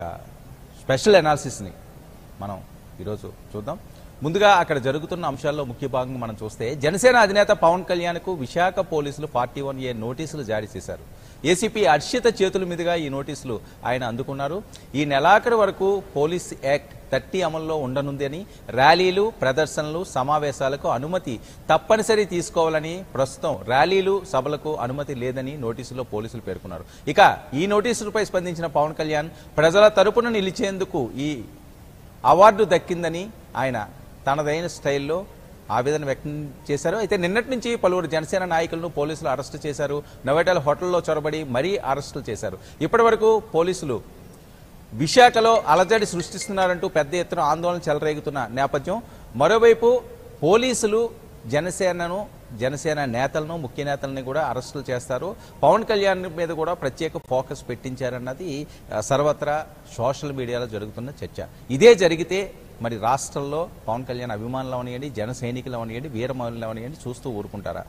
special అనాలిసిస్ని మనం ఈరోజు చూద్దాం ముందుగా అక్కడ జరుగుతున్న అంశాల్లో ముఖ్య భాగంగా మనం చూస్తే జనసేన అధినేత పవన్ కళ్యాణ్కు విశాఖ పోలీసులు ఫార్టీ వన్ ఏ నోటీసులు జారీ చేశారు ఏసీపీ హర్షిత చేతుల మీదుగా ఈ నోటీసులు ఆయన అందుకున్నారు ఈ నెలాఖరు వరకు పోలీస్ యాక్ట్ థర్టీ అమల్లో ఉండనుందని ర్యాలీలు ప్రదర్శనలు సమావేశాలకు అనుమతి తప్పనిసరి తీసుకోవాలని ప్రస్తుతం ర్యాలీలు సభలకు అనుమతి లేదని నోటీసులో పోలీసులు పేర్కొన్నారు ఇక ఈ నోటీసులపై స్పందించిన పవన్ కళ్యాణ్ ప్రజల తరపున నిలిచేందుకు ఈ అవార్డు దక్కిందని ఆయన తనదైన స్టైల్లో ఆవేదన వ్యక్తం చేశారు అయితే నిన్నటి నుంచి పలువురు జనసేన నాయకులను పోలీసులు అరెస్టు చేశారు నవేటల్ హోటల్లో చొరబడి మరీ అరెస్టులు చేశారు ఇప్పటి వరకు పోలీసులు విశాఖలో అలజడి సృష్టిస్తున్నారంటూ పెద్ద ఎత్తున ఆందోళన చెలరేగుతున్న నేపథ్యం మరోవైపు పోలీసులు జనసేనను జనసేన నేతలను ముఖ్య నేతల్ని కూడా అరెస్టులు చేస్తారు పవన్ కళ్యాణ్ మీద కూడా ప్రత్యేక ఫోకస్ పెట్టించారన్నది ఆ, సర్వత్రా సోషల్ మీడియాలో జరుగుతున్న చర్చ ఇదే జరిగితే మరి రాష్ట్రంలో పవన్ కళ్యాణ్ అభిమానులు అవనియండి జన సైనికులు అవనియండి వీరమౌనులు అవనియండి చూస్తూ ఊరుకుంటారా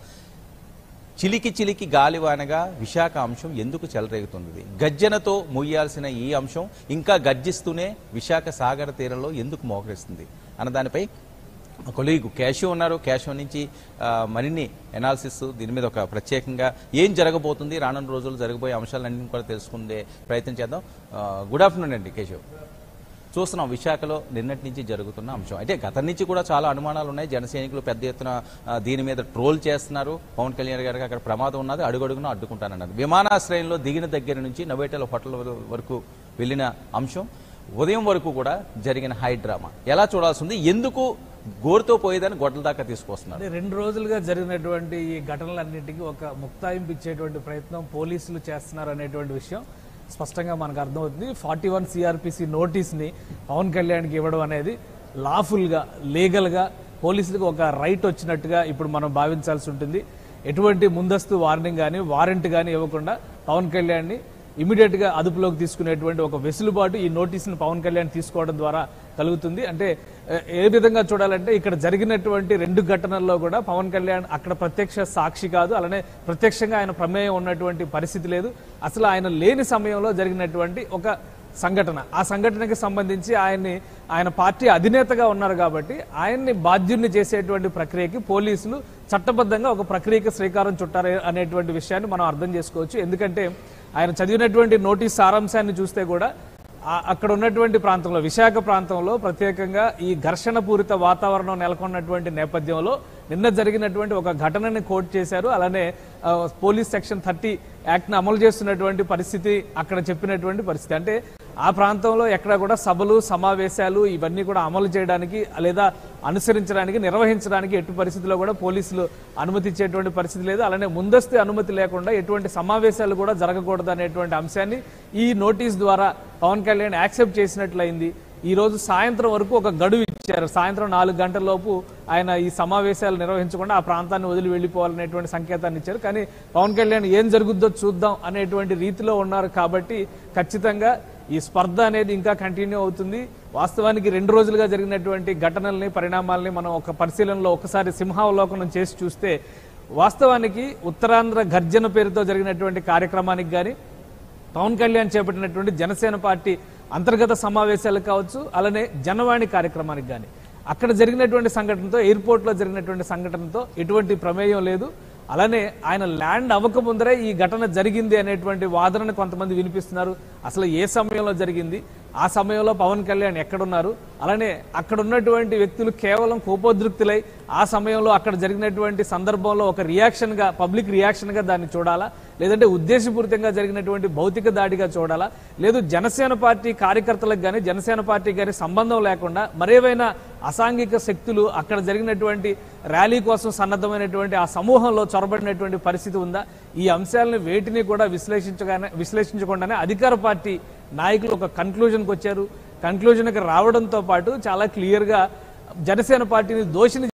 చిలికి చిలికి గాలివానగా విశాఖ అంశం ఎందుకు చెలరేగుతుంది గర్జనతో ముయ్యాల్సిన ఈ అంశం ఇంకా గర్జిస్తూనే విశాఖ సాగర తీరంలో ఎందుకు మోకరిస్తుంది అన్న దానిపై మా కొలీగు క్యాషో ఉన్నారు క్యాషో నుంచి ఆ, మరిన్ని ఎనాలిసిస్ దీని మీద ఒక ప్రత్యేకంగా ఏం జరగబోతుంది రానున్న రోజుల్లో జరగబోయే అంశాలన్నీ కూడా తెలుసుకునే ప్రయత్నం చేద్దాం ఆ, గుడ్ ఆఫ్టర్నూన్ అండి కేశవ్ చూస్తున్నాం విశాఖలో నిన్నటి నుంచి జరుగుతున్న అంశం అయితే గతం నుంచి కూడా చాలా అనుమానాలు ఉన్నాయి జన సైనికులు పెద్ద ఎత్తున ఆ, దీని మీద ట్రోల్ చేస్తున్నారు పవన్ కళ్యాణ్ గారికి అక్కడ ప్రమాదం ఉన్నది అడుగడుగున అడ్డుకుంటానన్నారు విమానాశ్రయంలో దిగిన దగ్గర నుంచి నవేటల హోటల్ వర- వరకు వెళ్ళిన అంశం ఉదయం వరకు కూడా జరిగిన హై డ్రామా ఎలా చూడాల్సి ఉంది ఎందుకు గోరుతో పోయేదని గొడ్డల దాకా తీసుకొస్తున్నారు అంటే రెండు రోజులుగా జరిగినటువంటి ఈ ఘటనలన్నింటికి ఒక ముక్తాయింపు ఇచ్చేటువంటి ప్రయత్నం పోలీసులు చేస్తున్నారు అనేటువంటి విషయం స్పష్టంగా మనకు అర్థమవుతుంది ఫార్టీ వన్ సిఆర్పిసి నోటీస్ని పవన్ కళ్యాణ్కి ఇవ్వడం అనేది లాఫుల్గా లీగల్గా పోలీసులకు ఒక రైట్ వచ్చినట్టుగా ఇప్పుడు మనం భావించాల్సి ఉంటుంది ఎటువంటి ముందస్తు వార్నింగ్ కానీ వారెంట్ కానీ ఇవ్వకుండా పవన్ కళ్యాణ్ని ఇమీడియట్ గా అదుపులోకి తీసుకునేటువంటి ఒక వెసులుబాటు ఈ నోటీసును పవన్ కళ్యాణ్ తీసుకోవడం ద్వారా కలుగుతుంది అంటే ఏ- ఏ విధంగా చూడాలంటే ఇక్కడ జరిగినటువంటి రెండు ఘటనల్లో కూడా పవన్ కళ్యాణ్ అక్కడ ప్రత్యక్ష సాక్షి కాదు అలానే ప్రత్యక్షంగా ఆయన ప్రమేయం ఉన్నటువంటి పరిస్థితి లేదు అసలు ఆయన లేని సమయంలో జరిగినటువంటి ఒక సంఘటన ఆ సంఘటనకి సంబంధించి ఆయన్ని ఆయన పార్టీ అధినేతగా ఉన్నారు కాబట్టి ఆయన్ని బాధ్యుల్ని చేసేటువంటి ప్రక్రియకి పోలీసులు చట్టబద్ధంగా ఒక ప్రక్రియకి శ్రీకారం చుట్టారు అనేటువంటి విషయాన్ని మనం అర్థం చేసుకోవచ్చు ఎందుకంటే ఆయన చదివినటువంటి నోటీస్ సారాంశాన్ని చూస్తే కూడా ఆ- అక్కడ ఉన్నటువంటి ప్రాంతంలో విశాఖ ప్రాంతంలో ప్రత్యేకంగా ఈ ఘర్షణ పూరిత వాతావరణం నెలకొన్నటువంటి నేపథ్యంలో నిన్న జరిగినటువంటి ఒక ఘటనని కోట్ చేశారు అలానే ఆ, పోలీస్ సెక్షన్ థర్టీ యాక్ట్ను అమలు చేస్తున్నటువంటి పరిస్థితి అక్కడ చెప్పినటువంటి పరిస్థితి అంటే ఆ ప్రాంతంలో ఎక్కడ కూడా సభలు సమావేశాలు ఇవన్నీ కూడా అమలు చేయడానికి లేదా అనుసరించడానికి నిర్వహించడానికి ఎట్టి పరిస్థితుల్లో కూడా పోలీసులు అనుమతి ఇచ్చేటువంటి పరిస్థితి లేదు అలానే ముందస్తు అనుమతి లేకుండా ఎటువంటి సమావేశాలు కూడా జరగకూడదు అనేటువంటి అంశాన్ని ఈ నోటీస్ ద్వారా పవన్ కళ్యాణ్ యాక్సెప్ట్ చేసినట్లయింది ఈ రోజు సాయంత్రం వరకు ఒక గడువు ఇచ్చారు సాయంత్రం నాలుగు గంటల లోపు ఆయన ఈ సమావేశాలు నిర్వహించకుండా ఆ ప్రాంతాన్ని వదిలి వెళ్ళిపోవాలనేటువంటి సంకేతాన్ని ఇచ్చారు కానీ పవన్ కళ్యాణ్ ఏం జరుగుద్దో చూద్దాం అనేటువంటి రీతిలో ఉన్నారు కాబట్టి ఖచ్చితంగా ఈ స్పర్ధ అనేది ఇంకా కంటిన్యూ అవుతుంది వాస్తవానికి రెండు రోజులుగా జరిగినటువంటి ఘటనల్ని పరిణామాల్ని మనం ఒక పరిశీలనలో ఒకసారి సింహావలోకనం చేసి చూస్తే వాస్తవానికి ఉత్తరాంధ్ర గర్జన పేరుతో జరిగినటువంటి కార్యక్రమానికి కానీ పవన్ కళ్యాణ్ చేపట్టినటువంటి జనసేన పార్టీ అంతర్గత సమావేశాలు కావచ్చు అలానే జనవాణి కార్యక్రమానికి కానీ అక్కడ జరిగినటువంటి సంఘటనతో ఎయిర్పోర్ట్ లో జరిగినటువంటి సంఘటనతో ఎటువంటి ప్రమేయం లేదు అలానే ఆయన ల్యాండ్ అవ్వకముందరే ఈ ఘటన జరిగింది అనేటువంటి వాదనను కొంతమంది వినిపిస్తున్నారు అసలు ఏ సమయంలో జరిగింది ఆ సమయంలో పవన్ కళ్యాణ్ ఎక్కడున్నారు అలానే అక్కడ ఉన్నటువంటి వ్యక్తులు కేవలం కోపోద్రిక్తులై ఆ సమయంలో అక్కడ జరిగినటువంటి సందర్భంలో ఒక రియాక్షన్ గా పబ్లిక్ రియాక్షన్ గా దాన్ని చూడాలా లేదంటే ఉద్దేశపూరితంగా జరిగినటువంటి భౌతిక దాడిగా చూడాలా లేదు జనసేన పార్టీ కార్యకర్తలకు కానీ జనసేన పార్టీ కానీ సంబంధం లేకుండా మరేవైనా అసాంఘిక శక్తులు అక్కడ జరిగినటువంటి ర్యాలీ కోసం సన్నద్ధమైనటువంటి ఆ సమూహంలో చొరబడినటువంటి పరిస్థితి ఉందా ఈ అంశాలను వేటిని కూడా విశ్లేషించగానే విశ్లేషించకుండానే అధికార పార్టీ నాయకులు ఒక కన్క్లూజన్కి వచ్చారు కన్క్లూజన్కి రావడంతో పాటు చాలా క్లియర్గా జనసేన పార్టీని దోషిని